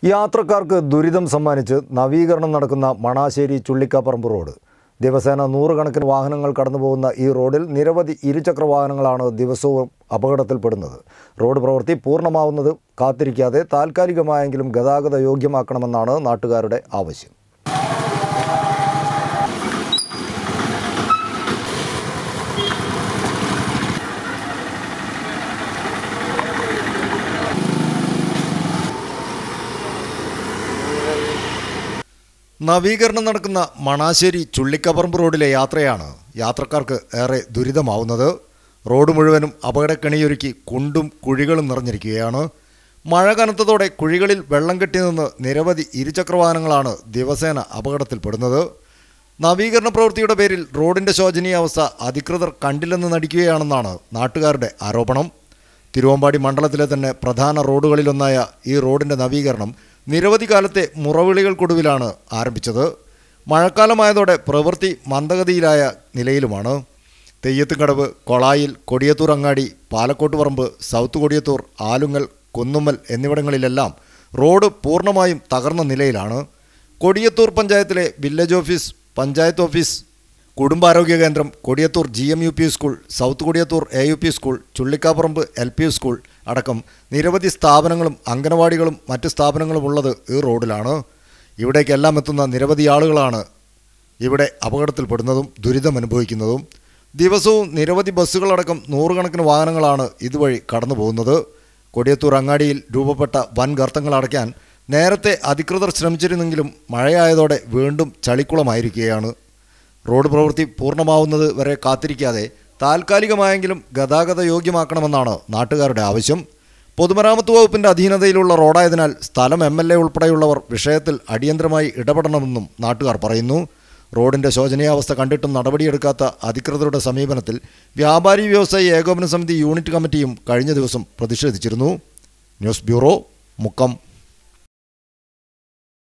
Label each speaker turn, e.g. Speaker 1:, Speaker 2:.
Speaker 1: യാത്രക്കാർക്ക് ദുരിതം സമ്മാനിച്ച് നവീകരണം നടക്കുന്ന മണാശ്ശേരി ചുള്ളിക്കാപ്പറമ്പ് റോഡ് ദിവസേന നൂറുകണക്കിന് വാഹനങ്ങൾ കടന്നുപോകുന്ന ഈ റോഡിൽ നിരവധി ഇരുചക്ര വാഹനങ്ങളാണ് ദിവസവും അപകടത്തിൽപ്പെടുന്നത് റോഡ് പ്രവൃത്തി പൂർണ്ണമാവുന്നത് കാത്തിരിക്കാതെ താൽക്കാലികമായെങ്കിലും ഗതാഗത യോഗ്യമാക്കണമെന്നാണ് നാട്ടുകാരുടെ ആവശ്യം നവീകരണം നടക്കുന്ന മണാശ്ശേരി ചുള്ളിക്കപ്പറമ്പ് റോഡിലെ യാത്രയാണ് യാത്രക്കാർക്ക് ഏറെ ദുരിതമാവുന്നത് റോഡ് മുഴുവനും അപകടക്കെണിയൊരുക്കി കുണ്ടും കുഴികളും നിറഞ്ഞിരിക്കുകയാണ് മഴ കനത്തതോടെ കുഴികളിൽ വെള്ളം കെട്ടി നിന്ന് നിരവധി ഇരുചക്രവാഹനങ്ങളാണ് ദിവസേന അപകടത്തിൽപ്പെടുന്നത് നവീകരണ പ്രവൃത്തിയുടെ പേരിൽ റോഡിൻ്റെ ശോചനീയാവസ്ഥ അധികൃതർ കണ്ടില്ലെന്ന് നടിക്കുകയാണെന്നാണ് നാട്ടുകാരുടെ ആരോപണം തിരുവമ്പാടി മണ്ഡലത്തിലെ തന്നെ പ്രധാന റോഡുകളിലൊന്നായ ഈ റോഡിൻ്റെ നവീകരണം നിരവധി കാലത്തെ മുറവിളികൾക്കൊടുവിലാണ് ആരംഭിച്ചത് മഴക്കാലമായതോടെ പ്രവൃത്തി മന്ദഗതിയിലായ നിലയിലുമാണ് തെയ്യത്തുംകടവ് കൊളായിൽ കൊടിയത്തൂർ അങ്ങാടി പാലക്കോട്ട് പറമ്പ് സൗത്ത് കൊടിയത്തൂർ ആലുങ്ങൽ കുന്നുമ്മൽ എന്നിവിടങ്ങളിലെല്ലാം റോഡ് പൂർണ്ണമായും തകർന്ന നിലയിലാണ് കൊടിയത്തൂർ പഞ്ചായത്തിലെ വില്ലേജ് ഓഫീസ് പഞ്ചായത്ത് ഓഫീസ് കുടുംബാരോഗ്യ കേന്ദ്രം Kodiyathur G M U P school south Kodiyathur A U P school Chullikkaparamba L P school അടക്കം നിരവധി സ്ഥാപനങ്ങളും അംഗനവാടികളും മറ്റ് സ്ഥാപനങ്ങളും ഉള്ളത് ഈ റോഡിലാണ് ഇവിടേക്കെല്ലാം എത്തുന്ന നിരവധി ആളുകളാണ് ഇവിടെ അപകടത്തിൽപ്പെടുന്നതും ദുരിതം അനുഭവിക്കുന്നതും ദിവസവും നിരവധി ബസ്സുകളടക്കം നൂറുകണക്കിന് വാഹനങ്ങളാണ് ഇതുവഴി കടന്നു പോകുന്നത് കൊടിയത്തൂർ അങ്ങാടിയിൽ രൂപപ്പെട്ട വൻ ഗർത്തങ്ങൾ അടയ്ക്കാൻ നേരത്തെ അധികൃതർ ശ്രമിച്ചിരുന്നെങ്കിലും മഴയായതോടെ വീണ്ടും ചളിക്കുളമായിരിക്കുകയാണ് റോഡ് പ്രവൃത്തി പൂർണ്ണമാവുന്നത് വരെ കാത്തിരിക്കാതെ താൽക്കാലികമായെങ്കിലും ഗതാഗത യോഗ്യമാക്കണമെന്നാണ് നാട്ടുകാരുടെ ആവശ്യം പൊതുമരാമത്ത് വകുപ്പിന്റെ അധീനതയിലുള്ള റോഡായതിനാൽ സ്ഥലം എം എൽ എ ഉൾപ്പെടെയുള്ളവർ വിഷയത്തിൽ അടിയന്തരമായി ഇടപെടണമെന്നും നാട്ടുകാർ പറയുന്നു റോഡിന്റെ ശോചനീയാവസ്ഥ കണ്ടിട്ടും നടപടിയെടുക്കാത്ത അധികൃതരുടെ സമീപനത്തിൽ വ്യാപാരി വ്യവസായി ഏകോപന സമിതി യൂണിറ്റ് കമ്മിറ്റിയും കഴിഞ്ഞ ദിവസം പ്രതിഷേധിച്ചിരുന്നു ന്യൂസ് ബ്യൂറോ മുക്കം